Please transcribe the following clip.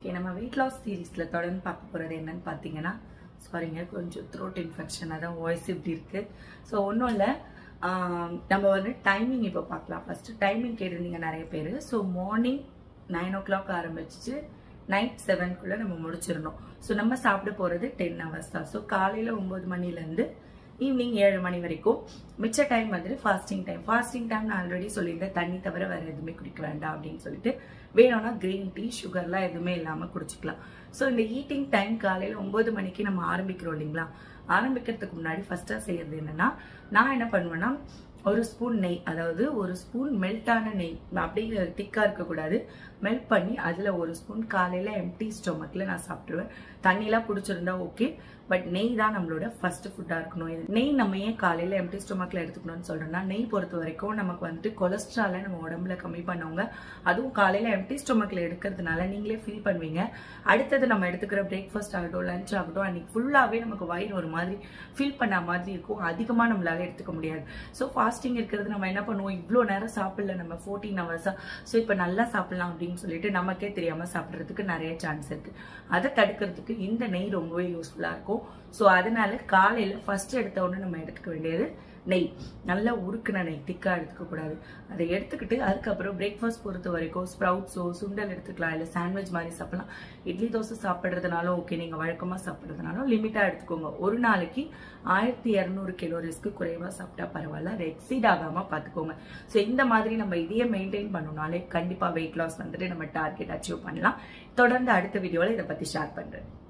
okay நம்ம weight loss சீரீஸில் தொடர்ந்து பார்க்க போகிறது என்னன்னு பார்த்தீங்கன்னா சாரிங்க கொஞ்சம் த்ரோட் இன்ஃபெக்ஷன் அதான் வாய்ஸ் இப்படி இருக்கு ஸோ ஒன்றும் இல்லை நம்ம வந்து டைமிங் இப்போ பார்க்கலாம் ஃபஸ்ட்டு டைமிங் கேட்டிருந்தீங்க நிறைய பேர் so morning nine o'clock ஆரம்பிச்சு நைட் செவன்குள்ளே நம்ம முடிச்சிடணும் ஸோ நம்ம சாப்பிட போகிறது டென் ஹவர்ஸ் தான் ஸோ காலையில் ஒம்பது மணிலேருந்து ஈவினிங் ஏழு மணி வரைக்கும் மிச்ச டைம் வந்துட்டு ஃபாஸ்டிங் டைம் ஃபாஸ்டிங் டைம் நான் ஆல்ரெடி சொல்லியிருந்தேன் தண்ணி தவிர வேறு எதுவுமே குடிக்க வேண்டாம் அப்படின்னு சொல்லிட்டு வேணும்னா க்ரீன் டீ சுகர்லாம் எதுவுமே இல்லாமல் குடிச்சிக்கலாம் ஸோ இந்த ஈட்டிங் டைம் காலையில் ஒம்பது மணிக்கு நம்ம ஆரம்பிக்கிறோம் இல்லைங்களா ஆரம்பிக்கிறதுக்கு முன்னாடி ஃபஸ்ட்டாக செய்யறது என்னன்னா நான் என்ன பண்ணுவேன்னா ஒரு ஸ்பூன் நெய் அதாவது ஒரு ஸ்பூன் மெல்ட்டான நெய் அப்படியே திக்காக இருக்கக்கூடாது மெல்ட் பண்ணி அதில் ஒரு ஸ்பூன் காலையில் எம்டி ஸ்டொமக்கில் நான் சாப்பிட்ருவேன் தண்ணிலாம் குடிச்சிருந்தா ஓகே பட் நெய் தான் நம்மளோட ஃபர்ஸ்ட் ஃபுட்டாக இருக்கணும் இது நெய் நம்ம ஏன் காலையில் எம்டி ஸ்டொமக்கில் எடுத்துக்கணும்னு சொல்கிறோம்னா நெய் பொறுத்த வரைக்கும் நமக்கு வந்துட்டு கொலஸ்ட்ராலை நம்ம உடம்புல கம்மி பண்ணவங்க அதுவும் காலையில் எம்டி ஸ்டொமக்கில் எடுக்கிறதுனால நீங்களே ஃபீல் பண்ணுவீங்க அடுத்தது நம்ம எடுத்துக்கிற பிரேக்ஃபாஸ்ட் ஆகட்டும் லஞ்ச் ஆகட்டும் அன்னைக்கு ஃபுல்லாகவே நமக்கு வயிறு ஒரு மாதிரி ஃபீல் பண்ண மாதிரி இருக்கும் அதிகமாக நம்மளால எடுத்துக்க முடியாது ஸோ ஃபாஸ்டிங் இருக்கிறது நம்ம என்ன பண்ணுவோம் இவ்வளோ நேரம் சாப்பிடல நம்ம ஃபோர்டீன் ஹவர்ஸாக ஸோ இப்போ நல்லா சாப்பிடலாம் அப்படின்னு சொல்லிட்டு நமக்கே தெரியாமல் சாப்பிட்றதுக்கு நிறைய சான்ஸ் இருக்கு அதை தடுக்கிறதுக்கு இந்த நெய் ரொம்பவே யூஸ்ஃபுல்லாக இருக்கும் ஸோ அதனால காலையில் ஃபர்ஸ்ட் எடுத்த உடனே நம்ம எடுத்துக்க வேண்டியது நெய் நல்லா உருக்குன நெய் திக்காக எடுத்துக்கக்கூடாது அதை எடுத்துக்கிட்டு அதுக்கப்புறம் பிரேக்ஃபாஸ்ட் பொறுத்த வரைக்கும் ஸ்ப்ரவுட்ஸோ சுண்டல் எடுத்துக்கலாம் இல்லை சாண்ட்விச் மாதிரி சாப்பிடலாம் இட்லி தோசை சாப்பிட்றதுனாலும் ஓகே நீங்கள் வழக்கமாக சாப்பிட்றதுனாலும் லிமிட்டாக எடுத்துக்கோங்க ஒரு நாளைக்கு ஆயிரத்தி இரநூறு கிலோரிஸ்க்கு குறைவாக சாப்பிட்டா பரவாயில்ல அதை எக்ஸீட் ஆகாமல் பார்த்துக்கோங்க ஸோ இந்த மாதிரி நம்ம இதையே மெயின்டைன் பண்ணோம்னாலே கண்டிப்பாக வெயிட் லாஸ் வந்துட்டு நம்ம டார்கெட் அச்சீவ் பண்ணலாம் தொடர்ந்து அடுத்த வீடியோவில் இதை பற்றி ஷேர் பண்ணுறேன்